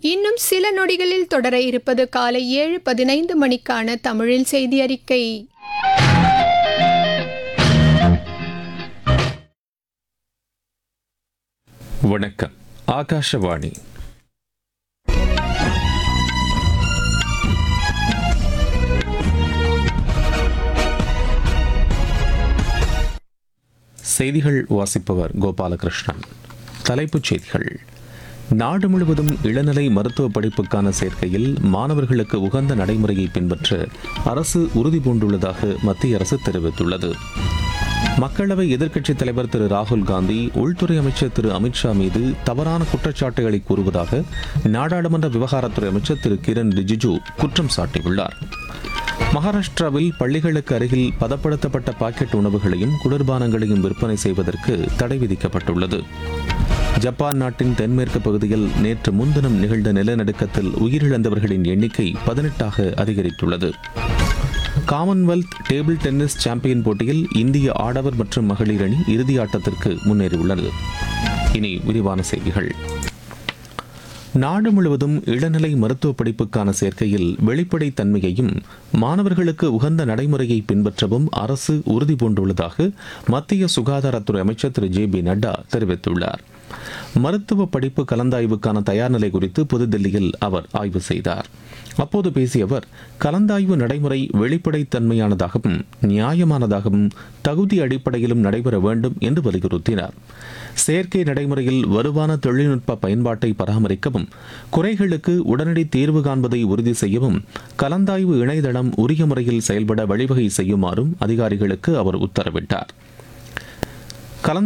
இன்னும் சில நொடிகளில் தொடர இருப்பது காலை ஏழு பதினைந்து மணிக்கான தமிழில் செய்தி அறிக்கை வணக்கம் ஆகாஷவாணி செய்திகள் வாசிப்பவர் கோபாலகிருஷ்ணன் தலைப்புச் செய்திகள் நாடு முழுவதும் இளநிலை மருத்துவ படிப்புக்கான சேர்க்கையில் மாணவர்களுக்கு உகந்த நடைமுறையை பின்பற்ற அரசு உறுதி பூண்டுள்ளதாக மத்திய அரசு தெரிவித்துள்ளது மக்களவை எதிர்க்கட்சித் தலைவர் திரு ராகுல் காந்தி உள்துறை அமைச்சர் திரு அமித்ஷா மீது தவறான குற்றச்சாட்டுகளை கூறுவதாக நாடாளுமன்ற விவகாரத்துறை அமைச்சர் திரு கிரண் ரிஜிஜு குற்றம் சாட்டியுள்ளார் மகாராஷ்டிராவில் பள்ளிகளுக்கு அருகில் பதப்படுத்தப்பட்ட பாக்கெட் உணவுகளையும் குளிர்பானங்களையும் விற்பனை செய்வதற்கு தடை விதிக்கப்பட்டுள்ளது ஜப்பான் நாட்டின் தென்மேற்கு பகுதியில் நேற்று முன்தினம் நிகழ்ந்த நிலநடுக்கத்தில் உயிரிழந்தவர்களின் எண்ணிக்கை பதினெட்டாக அதிகரித்துள்ளது காமன்வெல்த் டேபிள் டென்னிஸ் சாம்பியன் போட்டியில் இந்திய ஆடவர் மற்றும் மகளிர் அணி இறுதி ஆட்டத்திற்கு முன்னேறியுள்ளது இனி விரிவான செய்திகள் நாடு முழுவதும் இளநிலை மருத்துவ படிப்புக்கான சேர்க்கையில் வெளிப்படைத் தன்மையையும் மாணவர்களுக்கு உகந்த நடைமுறையை பின்பற்றவும் அரசு உறுதி பூண்டுள்ளதாக மத்திய சுகாதாரத்துறை அமைச்சர் திரு ஜே பி நட்டா தெரிவித்துள்ளார் மருத்துவ படிப்பு கலந்தாய்வுக்கான தயார் நிலை குறித்து புதுதில்லியில் அவர் ஆய்வு செய்தார் அப்போது பேசிய அவர் கலந்தாய்வு நடைமுறை வெளிப்படைத்தன்மையானதாகவும் நியாயமானதாகவும் தகுதி அடிப்படையிலும் நடைபெற வேண்டும் என்று வலியுறுத்தினார் செயற்கை நடைமுறையில் வலுவான தொழில்நுட்ப பயன்பாட்டை பராமரிக்கவும் குறைகளுக்கு உடனடி தீர்வு காண்பதை உறுதி செய்யவும் கலந்தாய்வு இணையதளம் உரிய முறையில் செயல்பட வழிவகை செய்யுமாறும் அதிகாரிகளுக்கு அவர் உத்தரவிட்டார் கலந்த